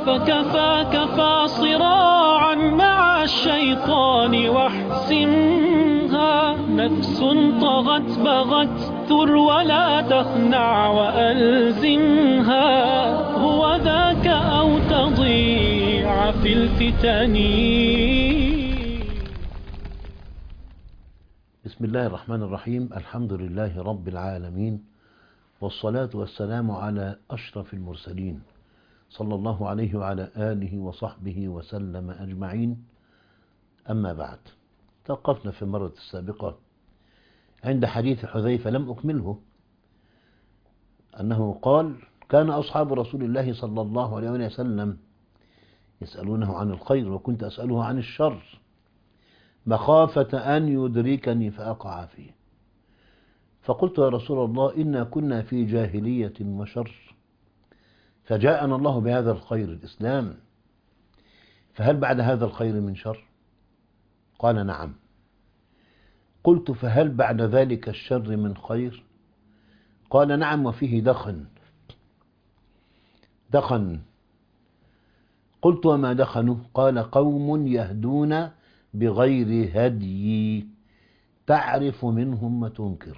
فكفاك فاصراعا مع الشيطان واحسمها نفس طغت بغت ثر ولا تخنع وألزمها هو ذاك أو تضيع في الفتن بسم الله الرحمن الرحيم الحمد لله رب العالمين والصلاة والسلام على أشرف المرسلين صلى الله عليه وعلى آله وصحبه وسلم أجمعين أما بعد توقفنا في المرة السابقة عند حديث حذيفة لم أكمله أنه قال كان أصحاب رسول الله صلى الله عليه وسلم يسألونه عن الخير وكنت أسأله عن الشر مخافة أن يدركني فأقع فيه فقلت يا رسول الله إنا كنا في جاهلية وشر فجاءنا الله بهذا الخير الإسلام فهل بعد هذا الخير من شر قال نعم قلت فهل بعد ذلك الشر من خير قال نعم وفيه دخن دخن قلت وما دخنوا قال قوم يهدون بغير هدي تعرف منهم وتنكر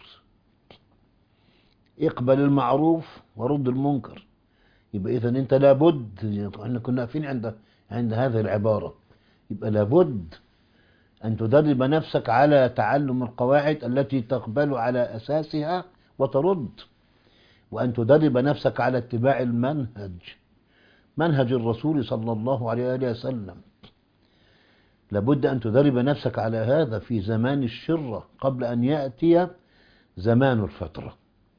اقبل المعروف ورد المنكر يبقى اذا انت لابد احنا كنا واقفين عند عند هذه العباره يبقى لابد ان تدرب نفسك على تعلم القواعد التي تقبل على اساسها وترد وان تدرب نفسك على اتباع المنهج منهج الرسول صلى الله عليه وسلم لابد أن تدرب نفسك على هذا في زمان الشرة قبل أن يأتي زمان الفترة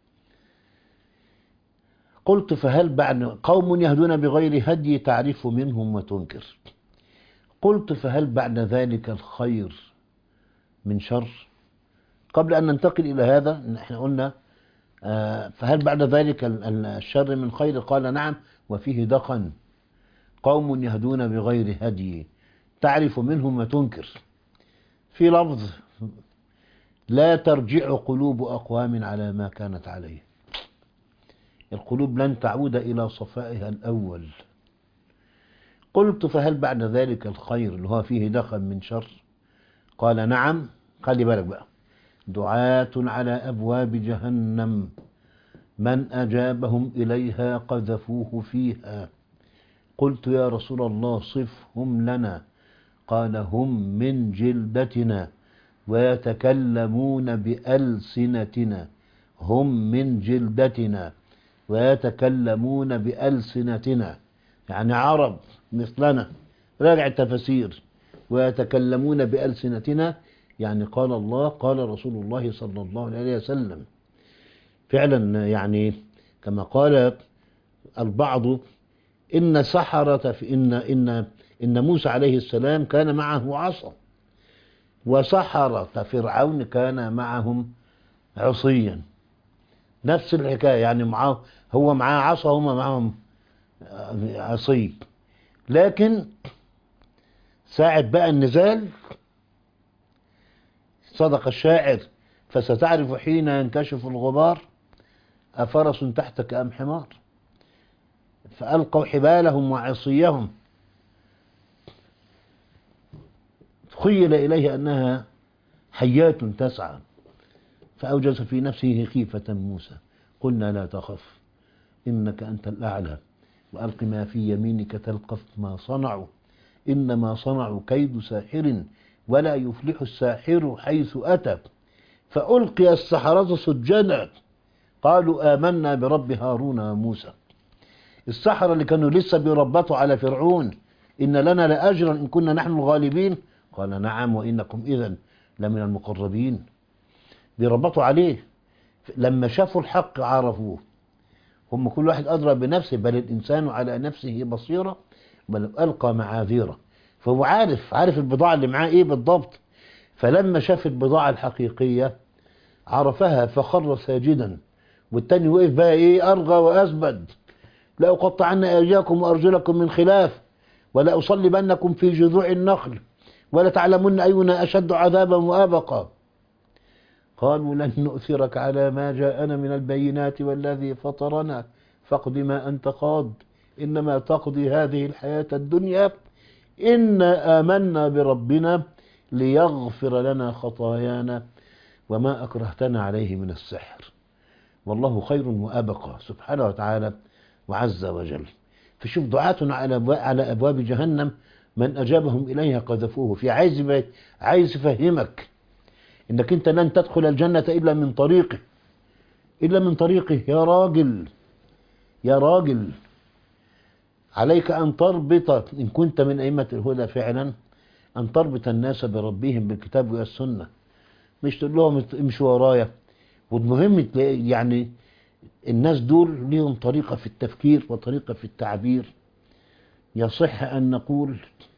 قلت فهل بعد قوم يهدون بغير هدي تعرف منهم وتنكر قلت فهل بعد ذلك الخير من شر قبل أن ننتقل إلى هذا احنا قلنا فهل بعد ذلك الشر من خير قال نعم وفيه دخن قوم يهدون بغير هدي تعرف منهم وتنكر في لفظ لا ترجع قلوب أقوام على ما كانت عليه القلوب لن تعود إلى صفائها الأول قلت فهل بعد ذلك الخير اللي هو فيه دخل من شر قال نعم خلي بالك بقى دعاة على أبواب جهنم من أجابهم إليها قذفوه فيها قلت يا رسول الله صفهم لنا قال هم من جلدتنا ويتكلمون بألسنتنا هم من جلدتنا ويتكلمون بألسنتنا يعني عرب مثلنا راجع التفاسير ويتكلمون بألسنتنا يعني قال الله قال رسول الله صلى الله عليه وسلم فعلا يعني كما قال البعض إن سحرة في إن إن إن موسى عليه السلام كان معه عصا وسحرة فرعون كان معهم عصيا نفس الحكاية يعني معاه هو معاه عصا هم معهم عصي لكن ساعة بقى النزال صدق الشاعر فستعرف حين ينكشف الغبار أفرس تحتك أم حمار فألقوا حبالهم وعصيهم خيل إليه أنها حيات تسعى فأوجس في نفسه خيفة موسى قلنا لا تخف إنك أنت الأعلى وألق ما في يمينك تلقف ما صنعوا إنما صنعوا كيد ساحر ولا يفلح الساحر حيث أتى فألقي السحرة سجدا قالوا آمنا برب هارون وموسى السحرة اللي كانوا لسه بيربطوا على فرعون إن لنا لأجرا إن كنا نحن الغالبين قال نعم وإنكم إذا لمن المقربين بيربطوا عليه لما شافوا الحق عرفوه هم كل واحد أدرى بنفسه بل الإنسان على نفسه بصيرة بل ألقى معاذيره فهو عارف عارف البضاعة اللي معاه إيه بالضبط فلما شاف البضاعة الحقيقية عرفها فخر ساجدا والتاني وقف بقى إيه أرغى وأزبد لأقطعن أيديكم وأرجلكم من خلاف ولا أصلبنكم في جذوع النخل ولا تعلمن أينا أشد عذابا وأبقى قالوا لن نؤثرك على ما جاءنا من البينات والذي فطرنا فاقض ما أنت قاض إنما تقضي هذه الحياة الدنيا إنا آمنا بربنا ليغفر لنا خطايانا وما أكرهتنا عليه من السحر والله خير وأبقى سبحانه وتعالى وعز وجل فشوف دعاة على أبواب, على أبواب جهنم من أجابهم إليها قذفوه في عايز يبقى- عايز يفهمك إنك أنت لن تدخل الجنة إلا من طريقه إلا من طريقه يا راجل يا راجل عليك أن تربط إن كنت من أئمة الهدى فعلا أن تربط الناس بربهم بالكتاب والسنة مش تقول لهم امشوا ورايا والمهم تلاقي- يعني الناس دول ليهم طريقة في التفكير وطريقة في التعبير يصح أن نقول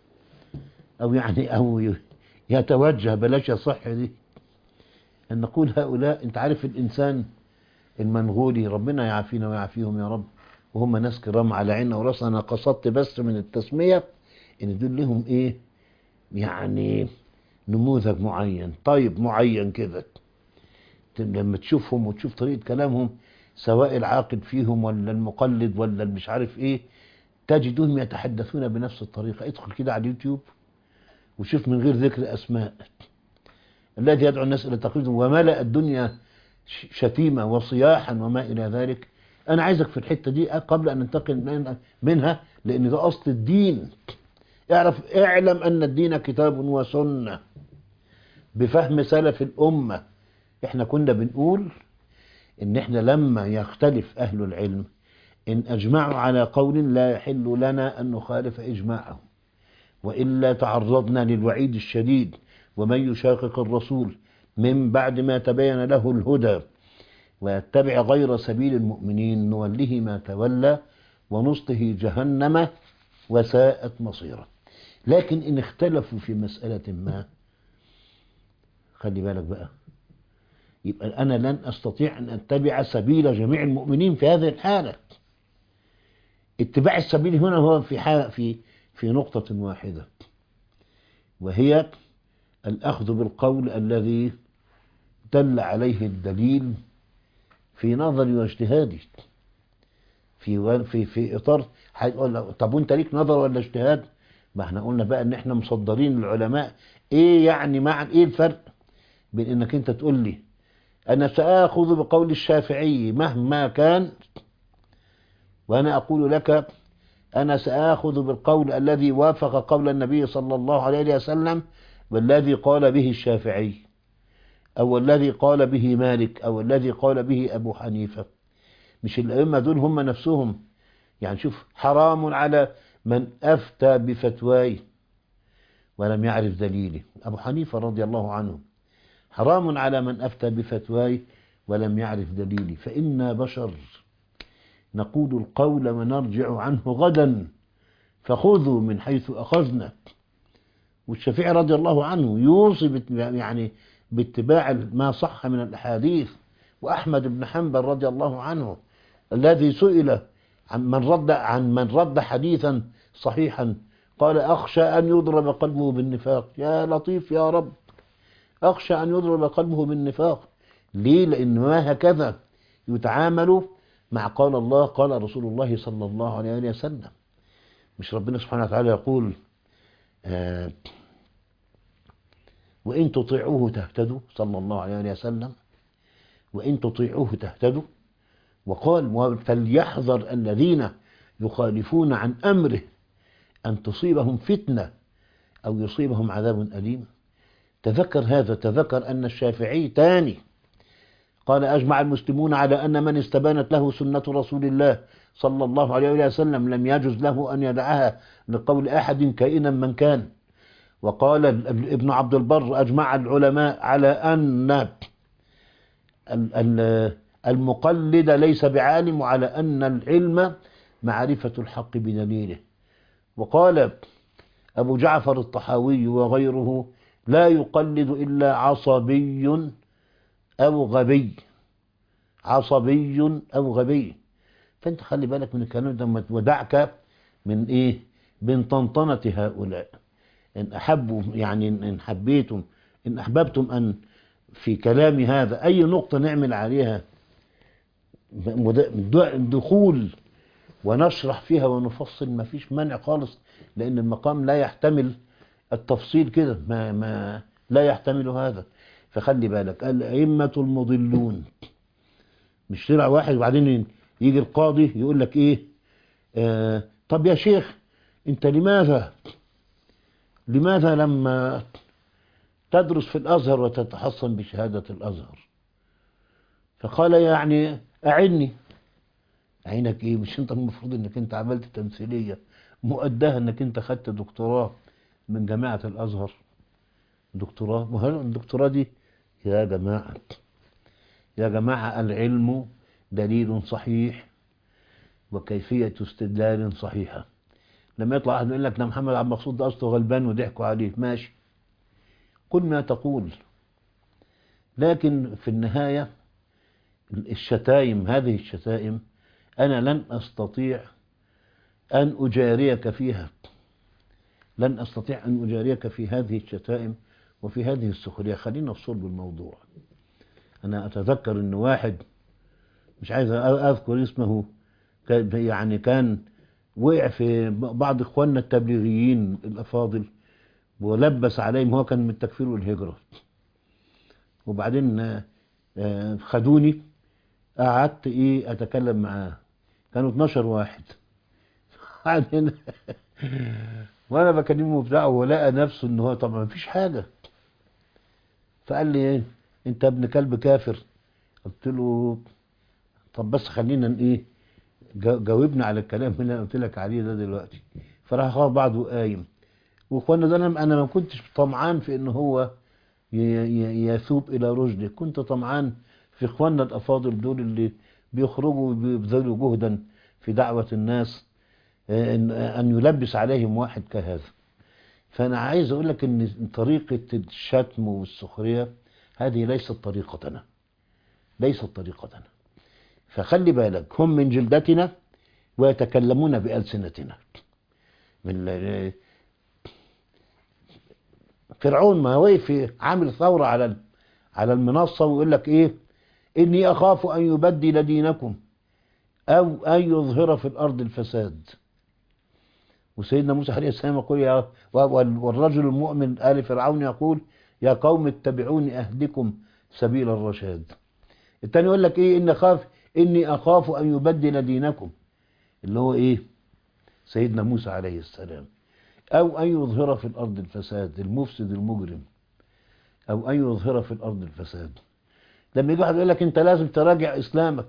أو يعني أو ي- يتوجه بلاش يصح دي أن نقول هؤلاء أنت عارف الإنسان المنغولي ربنا يعافينا ويعافيهم يا رب وهم ناس كرام على عيننا وراسنا أنا قصدت بس من التسمية إن دول لهم إيه يعني نموذج معين طيب معين كده لما تشوفهم وتشوف طريقة كلامهم سواء العاقل فيهم ولا المقلد ولا مش عارف ايه تجدهم يتحدثون بنفس الطريقة ادخل كده على اليوتيوب وشوف من غير ذكر اسماء الذي يدعو الناس الى تقليده وملأ الدنيا ش- شتيمة وصياحا وما الى ذلك انا عايزك في الحتة دي قبل ان ننتقل من- منها لان ده اصل الدين اعرف اعلم ان الدين كتاب وسنة بفهم سلف الامة احنا كنا بنقول ان احنا لما يختلف اهل العلم ان اجمعوا على قول لا يحل لنا ان نخالف اجماعهم والا تعرضنا للوعيد الشديد ومن يشاقق الرسول من بعد ما تبين له الهدى ويتبع غير سبيل المؤمنين نوله ما تولى ونصله جهنم وساءت مصيره لكن ان اختلفوا في مسألة ما خلي بالك بقى يبقى أنا لن أستطيع أن أتبع سبيل جميع المؤمنين في هذه الحالة اتباع السبيل هنا هو في حالة في في نقطة واحدة وهي الأخذ بالقول الذي دل عليه الدليل في نظري واجتهادي في في في إطار هيقول لك طب وأنت ليك نظر ولا اجتهاد؟ ما احنا قلنا بقى إن احنا مصدرين العلماء إيه يعني مع إيه الفرق بين إنك أنت تقول لي أنا سآخذ بقول الشافعي مهما كان وأنا أقول لك أنا سآخذ بالقول الذي وافق قول النبي صلى الله عليه وسلم والذي قال به الشافعي أو الذي قال به مالك أو الذي قال به أبو حنيفة مش الأئمة دول هم نفسهم يعني شوف حرام على من أفتى بفتواي ولم يعرف دليله أبو حنيفة رضي الله عنه حرام على من أفتى بفتواي ولم يعرف دليلي فإنا بشر نقول القول ونرجع عنه غدا فخذوا من حيث أخذنا والشافعي رضي الله عنه يوصي بت- يعني باتباع ما صح من الأحاديث وأحمد بن حنبل رضي الله عنه الذي سئل عن من رد عن من رد حديثا صحيحا قال أخشى أن يضرب قلبه بالنفاق يا لطيف يا رب أخشى أن يضرب قلبه بالنفاق ليه لأن ما هكذا يتعامل مع قال الله قال رسول الله صلى الله عليه وسلم مش ربنا سبحانه وتعالى يقول آه وإن تطيعوه تهتدوا صلى الله عليه وسلم وإن تطيعوه تهتدوا وقال فليحذر الذين يخالفون عن أمره أن تصيبهم فتنة أو يصيبهم عذاب أليم تذكر هذا تذكر أن الشافعي تاني قال أجمع المسلمون على أن من استبانت له سنة رسول الله صلى الله عليه وسلم لم يجز له أن يدعها لقول أحد كائنا من كان وقال ابن عبد البر أجمع العلماء على أن ال- ال- المقلد ليس بعالم وعلى أن العلم معرفة الحق بدليله وقال أبو جعفر الطحاوي وغيره لا يقلد إلا عصبي أو غبي عصبي أو غبي فأنت خلي بالك من الكلام ده ودعك من إيه من طنطنة هؤلاء إن أحبوا يعني إن حبيتم إن أحببتم أن في كلامي هذا أي نقطة نعمل عليها دخول ونشرح فيها ونفصل ما فيش مانع خالص لأن المقام لا يحتمل التفصيل كده ما, ما لا يحتمل هذا فخلي بالك الأئمة المضلون مش طلع واحد وبعدين يجي القاضي يقول لك ايه آه طب يا شيخ انت لماذا لماذا لما تدرس في الازهر وتتحصن بشهاده الازهر فقال يعني اعني عينك ايه مش انت المفروض انك انت عملت تمثيليه مؤداها انك انت خدت دكتوراه من جامعه الازهر دكتوراه وهل الدكتوراه دي يا جماعه يا جماعه العلم دليل صحيح وكيفيه استدلال صحيحه لما يطلع واحد يقول لك ده محمد عبد المقصود ده اصله غلبان وضحكوا عليه ماشي قل ما تقول لكن في النهايه الشتايم هذه الشتائم انا لن استطيع ان اجاريك فيها لن استطيع ان اجاريك في هذه الشتائم وفي هذه السخريه خلينا في صلب الموضوع انا اتذكر ان واحد مش عايز اذكر اسمه كان يعني كان وقع في بعض اخواننا التبليغيين الافاضل ولبس عليهم هو كان من التكفير والهجره وبعدين آه، خدوني قعدت ايه اتكلم معاه كانوا 12 واحد بعدين وانا بكلمه بتاع ولقى نفسه ان هو طبعا مفيش حاجه فقال لي ايه انت ابن كلب كافر قلت له طب بس خلينا ن- ايه جا- جاوبنا على الكلام اللي انا قلت لك عليه ده دلوقتي فراح خلاص بعده قايم واخوانا ده انا أنا ما كنتش طمعان في ان هو ي- ي- يثوب الى رشده كنت طمعان في اخواننا الافاضل دول اللي بيخرجوا وبيبذلوا جهدا في دعوه الناس آه، ان ان يلبس عليهم واحد كهذا فانا عايز اقول لك ان طريقه الشتم والسخريه هذه ليست طريقتنا ليست طريقتنا فخلي بالك هم من جلدتنا ويتكلمون بألسنتنا من ال- فرعون ما وقف عامل ثورة على على المنصة ويقول لك ايه اني اخاف ان يبدل دينكم او ان يظهر في الارض الفساد وسيدنا موسى عليه السلام يقول يا وال- والرجل المؤمن آل فرعون يقول يا قوم اتبعوني أهدكم سبيل الرشاد التاني يقول لك ايه إن أخاف إني أخاف أن يبدل دينكم اللي هو ايه سيدنا موسى عليه السلام أو أن يظهر في الأرض الفساد المفسد المجرم أو أن يظهر في الأرض الفساد لما يجي واحد يقول لك أنت لازم تراجع إسلامك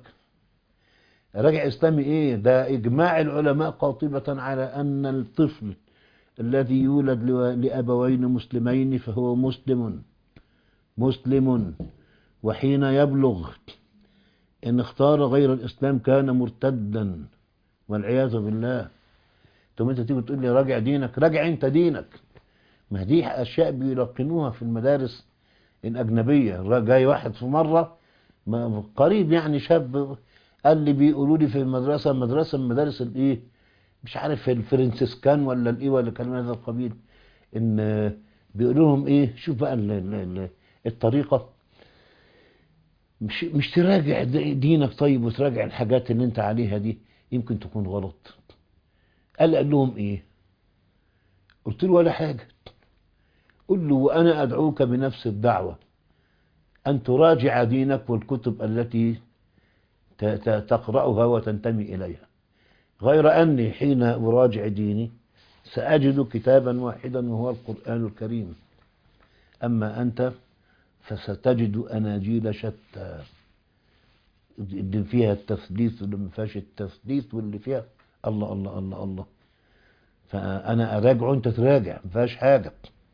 راجع إسلامي إيه ده إجماع العلماء قاطبة على أن الطفل الذي يولد لو- لأبوين مسلمين فهو مسلم مسلم وحين يبلغ إن اختار غير الإسلام كان مرتدا والعياذ بالله ثم أنت تيجي تقول لي راجع دينك راجع أنت دينك ما دي أشياء بيلقنوها في المدارس الأجنبية را- جاي واحد في مرة ما- قريب يعني شاب قال لي بيقولوا لي في المدرسة مدرسة من مدارس الإيه مش عارف الفرنسيسكان ولا الإيه ولا كلام من هذا القبيل إن بيقولوا لهم إيه شوف بقى ال- ال- ال- الطريقة مش مش تراجع د- دينك طيب وتراجع الحاجات اللي انت عليها دي يمكن تكون غلط قال قال لهم ايه قلت له ولا حاجة قل له وأنا أدعوك بنفس الدعوة أن تراجع دينك والكتب التي ت- ت- تقرأها وتنتمي إليها غير أني حين أراجع ديني سأجد كتابا واحدا وهو القرآن الكريم أما أنت فستجد أناجيل شتى اللي فيها التثليث واللي ما فيهاش التثليث واللي فيها الله الله الله الله فأنا أراجع وأنت تراجع ما فيهاش حاجة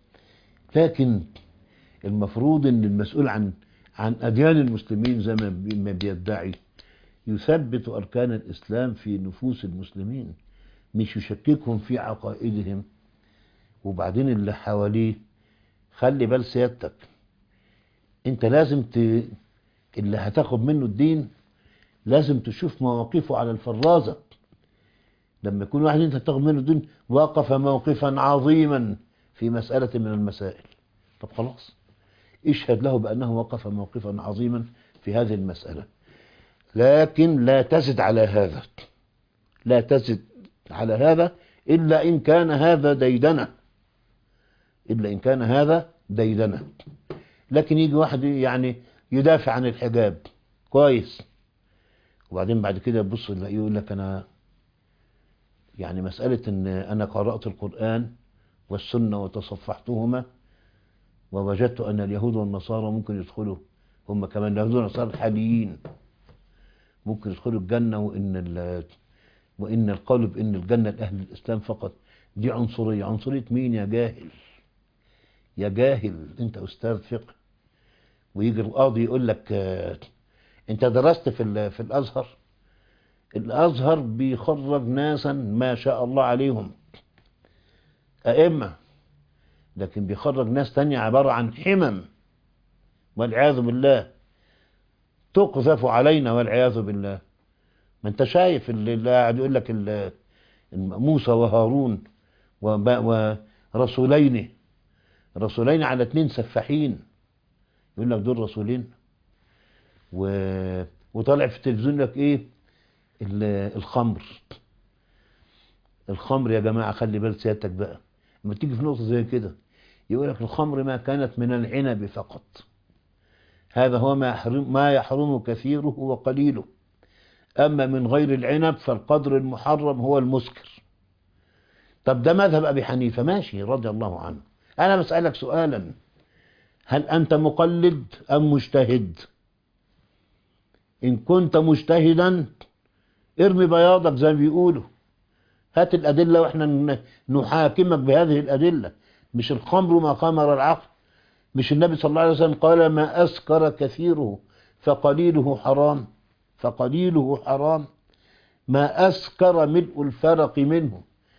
لكن المفروض ان المسؤول عن عن اديان المسلمين زي ما بي- ما بيدعي يثبت اركان الاسلام في نفوس المسلمين مش يشككهم في عقائدهم وبعدين اللي حواليه خلي بال سيادتك انت لازم ت... اللي هتاخد منه الدين لازم تشوف مواقفه على الفرازة لما يكون واحد انت تاخد منه الدين وقف موقفا عظيما في مسألة من المسائل طب خلاص اشهد له بأنه وقف موقفا عظيما في هذه المسألة لكن لا تزد على هذا لا تزد على هذا إلا إن كان هذا ديدنة إلا إن كان هذا ديدنة لكن يجي واحد يعني يدافع عن الحجاب كويس وبعدين بعد كده يبص يلاقيه يقول لك أنا يعني مسألة إن أنا قرأت القرآن والسنة وتصفحتهما ووجدت أن اليهود والنصارى ممكن يدخلوا هم كمان اليهود والنصارى الحاليين ممكن يدخلوا الجنة وإن ال- وإن القول بإن الجنة لأهل الإسلام فقط دي عنصرية عنصرية مين يا جاهل يا جاهل أنت أستاذ فقه ويجي القاضي يقول لك آه، أنت درست في ال- في الأزهر الأزهر بيخرج ناسا ما شاء الله عليهم أئمة لكن بيخرج ناس تانية عبارة عن حمم والعياذ بالله تقذف علينا والعياذ بالله ما انت شايف اللي اللي قاعد يقول لك ال- موسى وهارون وب- ورسولين رسولين على اتنين سفاحين يقول لك دول رسولين و... وطالع في التلفزيون لك ايه ال- الخمر الخمر يا جماعة خلي بال سيادتك بقى لما تيجي في نقطة زي كده يقول لك الخمر ما كانت من العنب فقط هذا هو ما يحرم, ما يحرم كثيره وقليله أما من غير العنب فالقدر المحرم هو المسكر طب ده مذهب أبي حنيفة ماشي رضي الله عنه أنا بسألك سؤالا هل أنت مقلد أم مجتهد إن كنت مجتهدا ارمي بياضك زي ما بيقولوا هات الأدلة وإحنا ن- نحاكمك بهذه الأدلة مش الخمر ما خمر العقل مش النبي صلى الله عليه وسلم قال ما أسكر كثيره فقليله حرام فقليله حرام ما أسكر ملء الفرق منه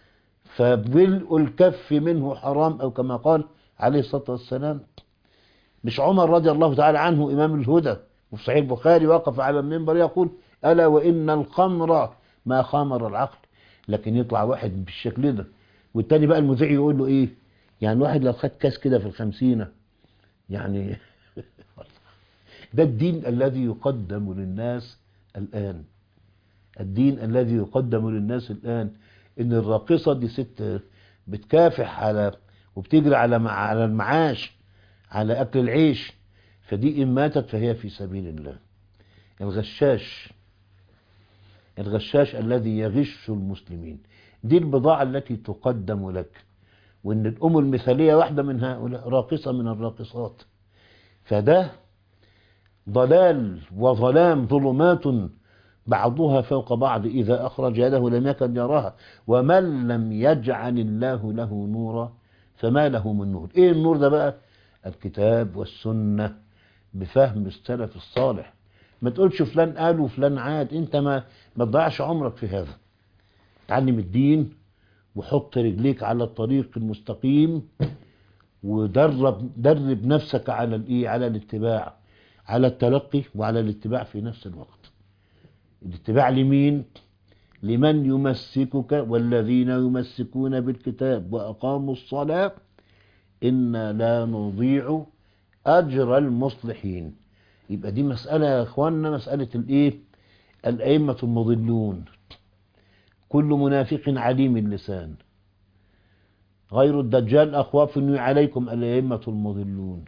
فملء الكف منه حرام أو كما قال عليه الصلاة والسلام مش عمر رضي الله تعالى عنه إمام الهدى وفي صحيح البخاري وقف على المنبر يقول ألا وإن الخمر ما خامر العقل لكن يطلع واحد بالشكل ده والتاني بقى المذيع يقول له إيه يعني الواحد لو خد كاس كده في الخمسينة يعني ده الدين الذي يقدم للناس الآن الدين الذي يقدم للناس الآن إن الراقصة دي ست بتكافح على وبتجري على مع على المعاش على أكل العيش فدي إن ماتت فهي في سبيل الله الغشاش الغشاش الذي يغش المسلمين دي البضاعة التي تقدم لك وإن الأم المثالية واحدة من هؤلاء راقصة من الراقصات فده ضلال وظلام ظلمات بعضها فوق بعض إذا أخرج يده لم يكن يراها ومن لم يجعل الله له نورا فما له من نور إيه النور ده بقى الكتاب والسنة بفهم السلف الصالح ما تقولش فلان قال وفلان عاد انت ما ما تضيعش عمرك في هذا تعلم الدين وحط رجليك على الطريق المستقيم ودرب درب نفسك على الايه على الاتباع على التلقي وعلى الاتباع في نفس الوقت الاتباع لمين لمن يمسكك والذين يمسكون بالكتاب وأقاموا الصلاة إنا لا نضيع أجر المصلحين يبقى دي مسألة يا إخواننا مسألة الإيه الأئمة المضلون كل منافق عليم اللسان غير الدجال أخواف عليكم الأئمة المضلون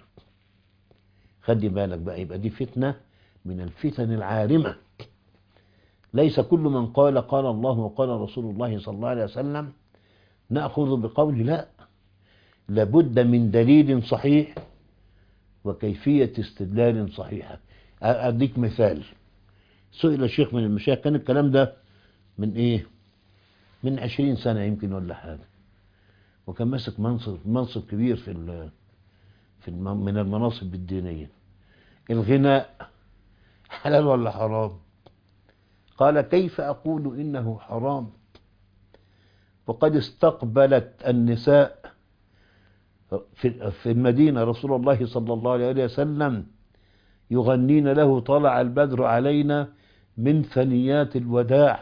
خلي بالك بقى يبقى دي فتنة من الفتن العارمة ليس كل من قال قال الله وقال رسول الله صلى الله عليه وسلم نأخذ بقول لا لابد من دليل صحيح وكيفية استدلال صحيحة أديك مثال سئل الشيخ من المشايخ كان الكلام ده من إيه من عشرين سنة يمكن ولا حاجة وكان ماسك منصب منصب كبير في ال في الم- من المناصب الدينية الغناء حلال ولا حرام قال كيف أقول إنه حرام وقد استقبلت النساء في في المدينة رسول الله صلى الله عليه وسلم يغنين له طلع البدر علينا من ثنيات الوداع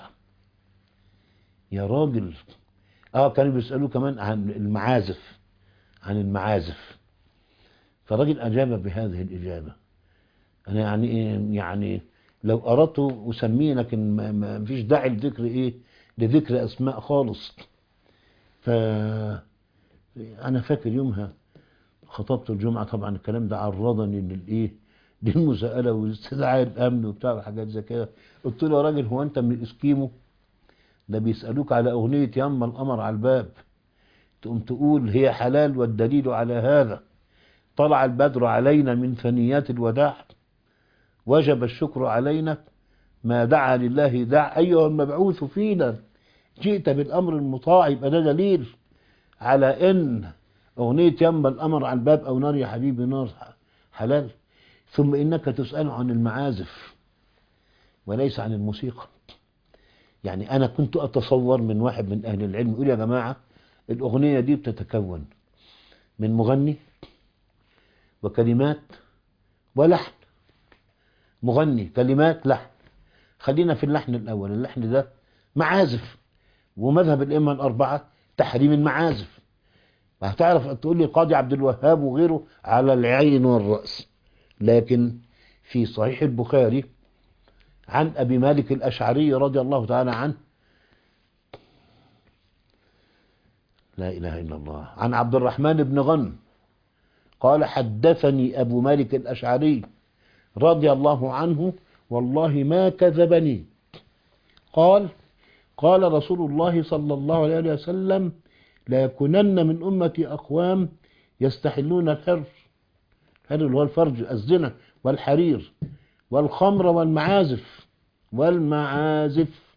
يا راجل اه كانوا بيسألوه كمان عن المعازف عن المعازف فالراجل أجاب بهذه الإجابة أنا يعني إيه يعني لو أردت أسميه لكن ما ما فيش داعي لذكر إيه لذكر أسماء خالص ف أنا فاكر يومها خطبت الجمعة طبعا الكلام ده عرضني للإيه للمساءلة واستدعاء الأمن وبتاع وحاجات زي كده قلت له يا راجل هو أنت من الإسكيمو ده بيسألوك على أغنية يما القمر على الباب تقوم تقول هي حلال والدليل على هذا طلع البدر علينا من ثنيات الوداع وجب الشكر علينا ما دعا لله دع أيها المبعوث فينا جئت بالأمر المطاع يبقى ده دليل على إن أغنية يما القمر على الباب أو نار يا حبيبي نار حلال ثم إنك تسأل عن المعازف وليس عن الموسيقى يعني أنا كنت أتصور من واحد من أهل العلم يقول يا جماعة الأغنية دي بتتكون من مغني وكلمات ولحن مغني كلمات لحن خلينا في اللحن الأول اللحن ده معازف ومذهب الأئمة الأربعة تحريم المعازف هتعرف تقول لي القاضي عبد الوهاب وغيره على العين والرأس لكن في صحيح البخاري عن أبي مالك الأشعري رضي الله تعالى عنه لا إله إلا الله عن عبد الرحمن بن غنم قال حدثني أبو مالك الأشعري رضي الله عنه والله ما كذبني قال قال رسول الله صلى الله عليه وسلم لا يكونن من أمتي أقوام يستحلون الحر الحر اللي هو الفرج الزنا والحرير والخمر والمعازف والمعازف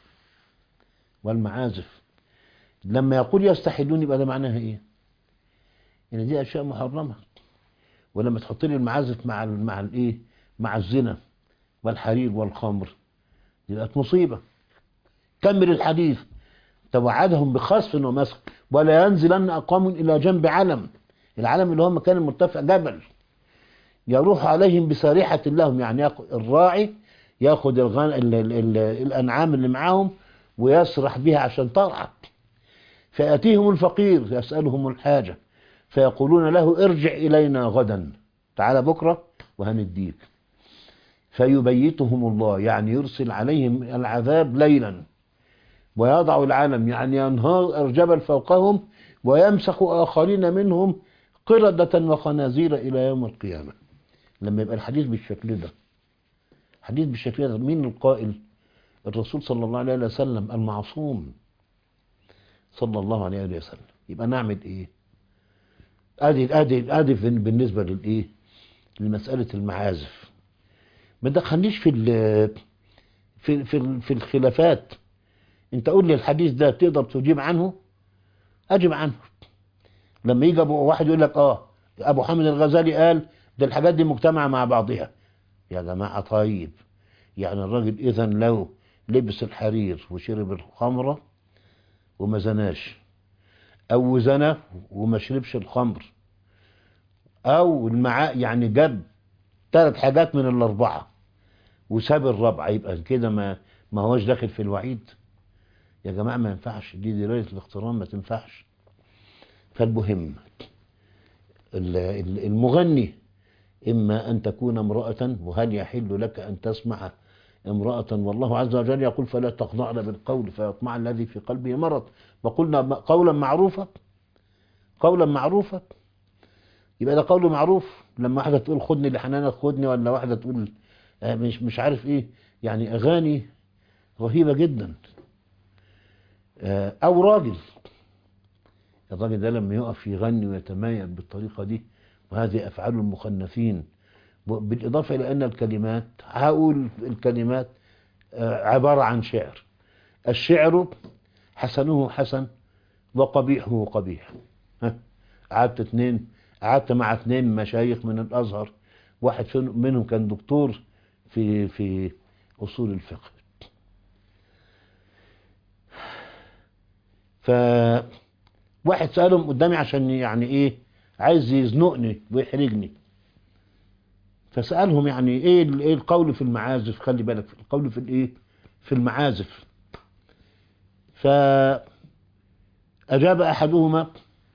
والمعازف لما يقول يستحلون يبقى ده معناها ايه يعني دي اشياء محرمه ولما تحط لي المعازف مع ال مع الايه مع الزنا والحرير والخمر يبقى مصيبه كمل الحديث توعدهم بخسف ومسخ ولا ينزلن اقوام الى جنب علم العلم اللي هو مكان مرتفع جبل يروح عليهم بسارحة لهم يعني الراعي ياخد الغن... ال... ال... ال... الأنعام اللي معاهم ويسرح بها عشان ترعى فيأتيهم الفقير يسألهم الحاجة فيقولون له ارجع إلينا غدا تعال بكرة وهنديك فيبيتهم الله يعني يرسل عليهم العذاب ليلا ويضع العلم يعني ينهار الجبل فوقهم ويمسخ آخرين منهم قردة وخنازير إلى يوم القيامة لما يبقى الحديث بالشكل ده حديث بالشكل ده مين القائل الرسول صلى الله عليه وسلم المعصوم صلى الله عليه وسلم يبقى نعمل ايه ادي ادي ادي بالنسبه للايه لمساله المعازف ما تدخلنيش في ال في في في الخلافات انت قول لي الحديث ده تقدر تجيب عنه اجب عنه لما يجي ابو واحد يقول لك اه ابو حامد الغزالي قال ده الحاجات دي مجتمعه مع بعضها يا جماعه طيب يعني الراجل اذا لو لبس الحرير وشرب الخمره وما زناش او زنى وما شربش الخمر او المعا يعني جاب ثلاث حاجات من الاربعه وساب الرابعه يبقى كده ما ما هوش داخل في الوعيد يا جماعه ما ينفعش دي درايه الاقتران ما تنفعش فالمهم المغني إما أن تكون امرأة وهل يحل لك أن تسمع امرأة والله عز وجل يقول فلا تخضعن بالقول فيطمع الذي في قلبه مرض وقلنا قولا معروفا قولا معروفا يبقى ده قول معروف لما واحدة تقول خدني لحنانك خدني ولا واحدة تقول مش مش عارف ايه يعني اغاني رهيبة جدا او راجل الراجل ده لما يقف يغني ويتمايل بالطريقة دي وهذه أفعال المخنثين بالإضافة إلى أن الكلمات هقول الكلمات عبارة عن شعر الشعر حسنه حسن وقبيحه قبيح قعدت اثنين قعدت مع اثنين مشايخ من الأزهر واحد منهم كان دكتور في في أصول الفقه ف واحد سألهم قدامي عشان يعني ايه عايز يزنقني ويحرجني فسألهم يعني ايه ايه القول في المعازف خلي بالك القول في الايه في المعازف فأجاب أحدهما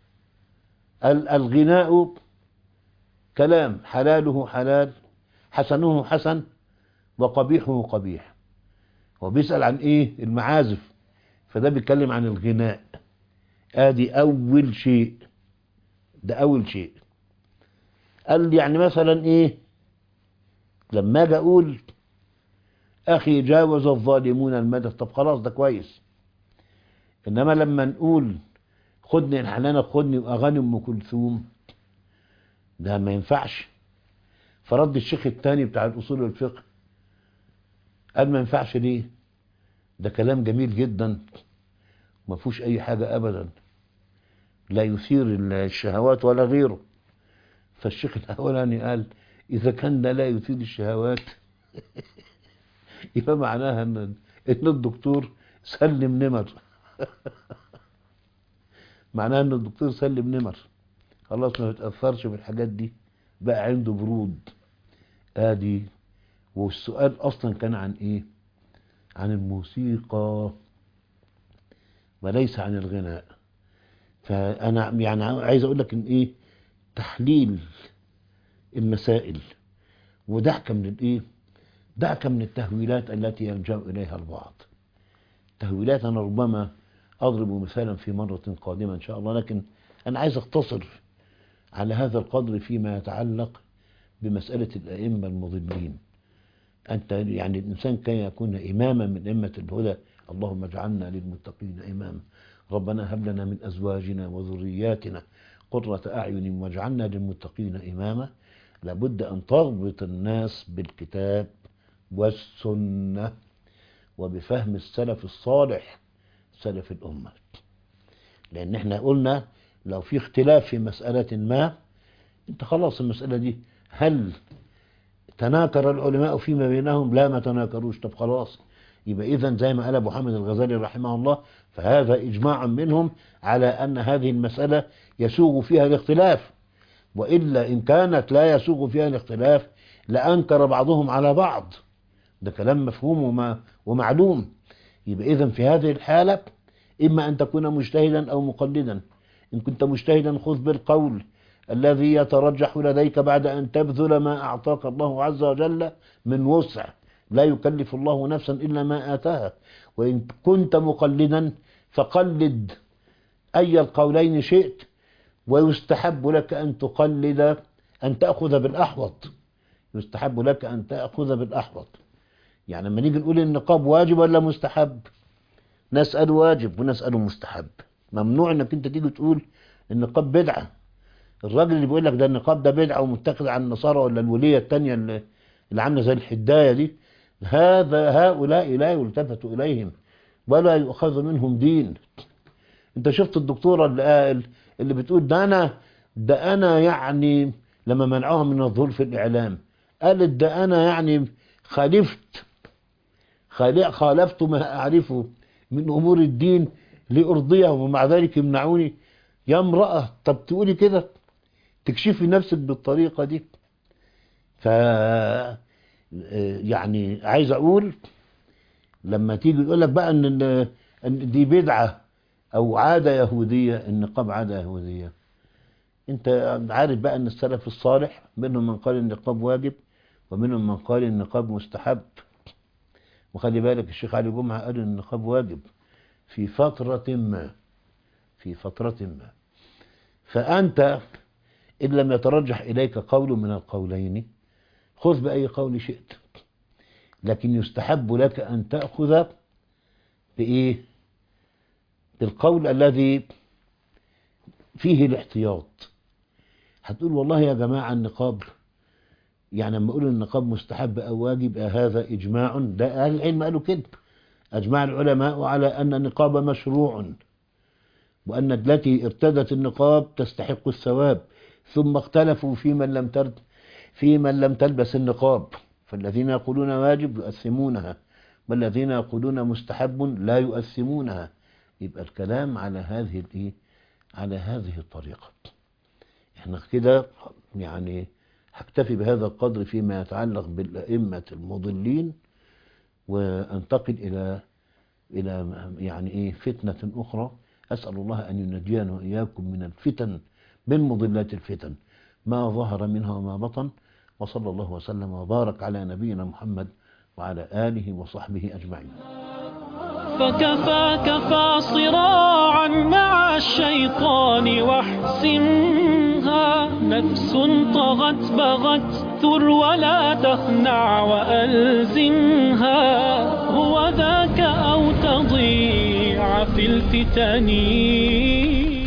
الغناء كلام حلاله حلال حسنه حسن وقبيحه قبيح هو بيسأل عن ايه المعازف فده بيتكلم عن الغناء ادي اول شيء ده اول شيء قال يعني مثلا ايه لما اجي اقول اخي جاوز الظالمون المدى طب خلاص ده كويس انما لما نقول خدني الحنانة خدني واغاني ام كلثوم ده ما ينفعش فرد الشيخ الثاني بتاع الاصول والفقه قال ما ينفعش ليه ده كلام جميل جدا ما فيهوش اي حاجة ابدا لا يثير الشهوات ولا غيره فالشيخ الاولاني قال اذا كان ده لا يثير الشهوات يبقى معناها ان ان الدكتور سلم نمر معناها ان الدكتور سلم نمر خلاص ما بيتاثرش بالحاجات دي بقى عنده برود ادي والسؤال اصلا كان عن ايه عن الموسيقى وليس عن الغناء فانا يعني عايز اقول لك ان ايه تحليل المسائل ودعك من الايه دعك من التهويلات التي يلجا اليها البعض تهويلات انا ربما اضرب مثالا في مره قادمه ان شاء الله لكن انا عايز اقتصر على هذا القدر فيما يتعلق بمساله الائمه المضلين انت يعني الانسان كي يكون اماما من ائمه الهدى اللهم اجعلنا للمتقين اماما ربنا هب لنا من ازواجنا وذرياتنا قرة اعين واجعلنا للمتقين اماما لابد ان تربط الناس بالكتاب والسنه وبفهم السلف الصالح سلف الامه لان احنا قلنا لو في اختلاف في مساله ما انت خلاص المساله دي هل تناكر العلماء فيما بينهم لا ما تناكروش طب خلاص يبقى اذا زي ما قال ابو حامد الغزالي رحمه الله فهذا اجماع منهم على ان هذه المساله يسوغ فيها الاختلاف والا ان كانت لا يسوغ فيها الاختلاف لانكر بعضهم على بعض ده كلام مفهوم وما ومعلوم يبقى اذا في هذه الحاله اما ان تكون مجتهدا او مقلدا ان كنت مجتهدا خذ بالقول الذي يترجح لديك بعد ان تبذل ما اعطاك الله عز وجل من وسع لا يكلف الله نفسا الا ما اتاها وان كنت مقلدا فقلد اي القولين شئت ويستحب لك ان تقلد ان تاخذ بالاحوط يستحب لك ان تاخذ بالاحوط يعني لما نيجي نقول النقاب واجب ولا مستحب نسال واجب ونسال مستحب ممنوع انك انت تيجي تقول النقاب بدعه الراجل اللي بيقول لك ده النقاب ده بدعه ومتخذ عن النصارى ولا الوليه الثانيه اللي, اللي عامله زي الحدايه دي هذا هؤلاء لا يلتفت اليهم ولا يؤخذ منهم دين انت شفت الدكتوره اللي, اللي بتقول ده انا ده انا يعني لما منعوها من الظهور في الاعلام قالت ده انا يعني خالفت خالفت ما اعرفه من امور الدين لارضيهم ومع ذلك يمنعوني يا امراه طب تقولي كده تكشفي نفسك بالطريقه دي ف يعني عايز اقول لما تيجي يقول لك بقى ان ان دي بدعه او عاده يهوديه النقاب عاده يهوديه انت عارف بقى ان السلف الصالح منهم من قال النقاب واجب ومنهم من قال النقاب مستحب وخلي بالك الشيخ علي جمعه قال النقاب واجب في فتره ما في فتره ما فانت ان لم يترجح اليك قول من القولين خذ بأي قول شئت لكن يستحب لك أن تأخذ بإيه بالقول الذي فيه الاحتياط هتقول والله يا جماعة النقاب يعني لما أقول النقاب مستحب أو واجب هذا إجماع ده أهل العلم قالوا كده أجمع العلماء على أن النقاب مشروع وأن التي ارتدت النقاب تستحق الثواب ثم اختلفوا في من لم ترد في من لم تلبس النقاب فالذين يقولون واجب يؤثمونها والذين يقولون مستحب لا يؤثمونها يبقى الكلام على هذه الايه على هذه الطريقه احنا كده يعني هكتفي بهذا القدر فيما يتعلق بالائمه المضلين وانتقل الى الى يعني ايه فتنه اخرى اسال الله ان ينجينا واياكم من الفتن من مضلات الفتن ما ظهر منها وما بطن وصلى الله وسلم وبارك على نبينا محمد وعلى آله وصحبه أجمعين فكفاك فاصراعا مع الشيطان واحسمها نفس طغت بغت ثر ولا تخنع وألزمها هو ذاك أو تضيع في الفتن